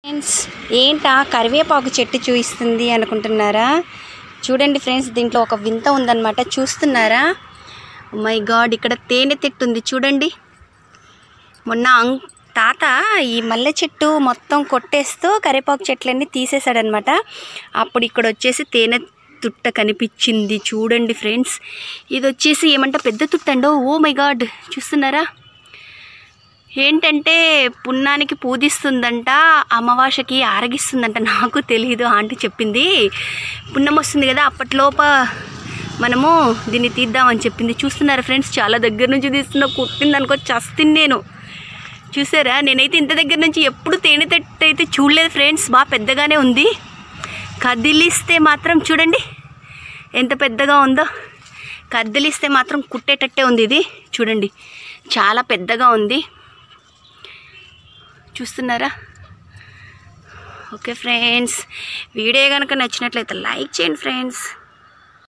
friends ఏంటా కరివేపాకు చెట్టు చూపిస్తుంది అనుకుంటున్నారా చూడండి ఫ్రెండ్స్ దీంట్లో ఒక వింత ఉందన్నమాట చూస్తున్నారా మై గాడ్ ఇక్కడ తేనె తిట్టు ఉంది చూడండి మొన్న అం- తాత ఈ మల్లె చెట్టు మొత్తం కొట్టేస్తూ కరివేపాకు చెట్లన్నీ తీసేశాడనమాట అప్పుడు ఇక్కడ వచ్చేసి తేనె తుట్ట కనిపించింది చూడండి ఫ్రెండ్స్ ఇది వచ్చేసి ఏమంట పెద్ద తుట్టండో ఓ మై గాడ్ చూస్తున్నారా ఏంటంటే పున్నానికి పూజిస్తుందంట అమావాస్యకి ఆరగిస్తుందంట నాకు తెలియదు ఆంటీ చెప్పింది పున్నం వస్తుంది కదా అప్పట్లోప మనము దీన్ని తీద్దామని చెప్పింది చూస్తున్నారు ఫ్రెండ్స్ చాలా దగ్గర నుంచి తీస్తున్నా కుట్టింది అనుకో చస్తుంది నేను చూసారా నేనైతే ఇంత దగ్గర నుంచి ఎప్పుడు తేనె తట్టు అయితే చూడలేదు ఫ్రెండ్స్ బాగా పెద్దగానే ఉంది కదిలిస్తే మాత్రం చూడండి ఎంత పెద్దగా ఉందో కదిలిస్తే మాత్రం కుట్టేటట్టే ఉంది ఇది చూడండి చాలా పెద్దగా ఉంది చూస్తున్నారా ఓకే ఫ్రెండ్స్ వీడియో కనుక నచ్చినట్లయితే లైక్ చేయండి ఫ్రెండ్స్